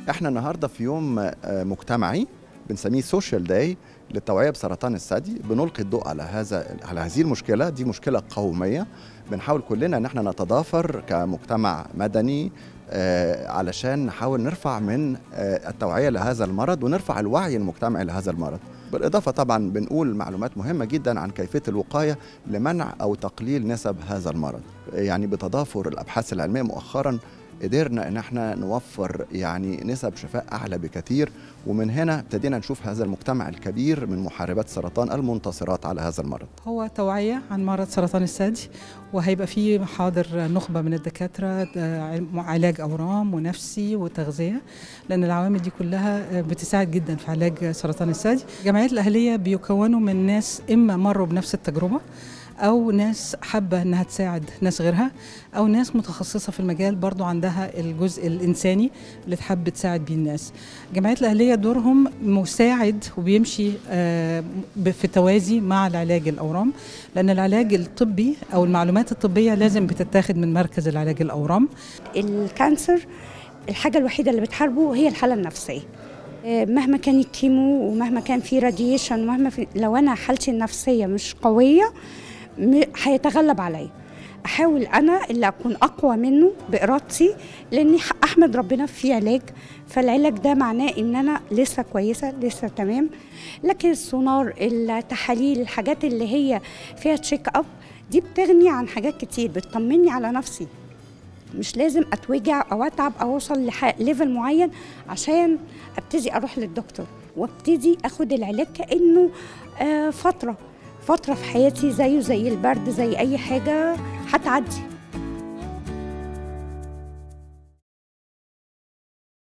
احنا النهارده في يوم آه، مجتمعي بنسميه سوشيال داي للتوعيه بسرطان الثدي بنلقي الضوء على هذا على هذه المشكله دي مشكله قوميه بنحاول كلنا ان احنا نتضافر كمجتمع مدني آه، علشان نحاول نرفع من آه، التوعيه لهذا المرض ونرفع الوعي المجتمعي لهذا المرض بالاضافه طبعا بنقول معلومات مهمه جدا عن كيفيه الوقايه لمنع او تقليل نسب هذا المرض يعني بتضافر الابحاث العلميه مؤخرا قدرنا ان احنا نوفر يعني نسب شفاء اعلى بكثير ومن هنا ابتدينا نشوف هذا المجتمع الكبير من محاربات السرطان المنتصرات على هذا المرض هو توعية عن مرض سرطان الثدي وهيبقى فيه محاضر نخبة من الدكاترة آه، علاج أورام ونفسي وتغذية لأن العوامل دي كلها آه، بتساعد جدا في علاج سرطان الثدي الجمعيات الأهلية بيكونوا من ناس إما مروا بنفس التجربة او ناس حابه انها تساعد ناس غيرها او ناس متخصصه في المجال برضو عندها الجزء الانساني اللي تحب تساعد بيه الناس الجمعيات الاهليه دورهم مساعد وبيمشي آه، ب- في توازي مع العلاج الاورام لان العلاج الطبي او المعلومات الطبيه لازم بتتاخد من مركز العلاج الاورام الكانسر الحاجة الوحيدة اللي بتحاربه هي الحالة النفسية آه، مهما كان الكيمو ومهما كان في راديشن ومهما في لو أنا حالتي النفسية مش قوية م- هيتغلب عليا أحاول أنا اللي أكون أقوى منه بإرادتي لأني ح- أحمد ربنا في علاج فالعلاج ده معناه إن أنا لسه كويسة لسه تمام لكن السونار التحاليل الحاجات اللي هي فيها تشيك أب دي بتغني عن حاجات كتير بتطمني على نفسي مش لازم اتوجع او اتعب او اوصل لليفل معين عشان ابتدي اروح للدكتور وابتدي اخد العلاج كانه آه فتره فتره في حياتي زيه زي البرد زي اي حاجه هتعدي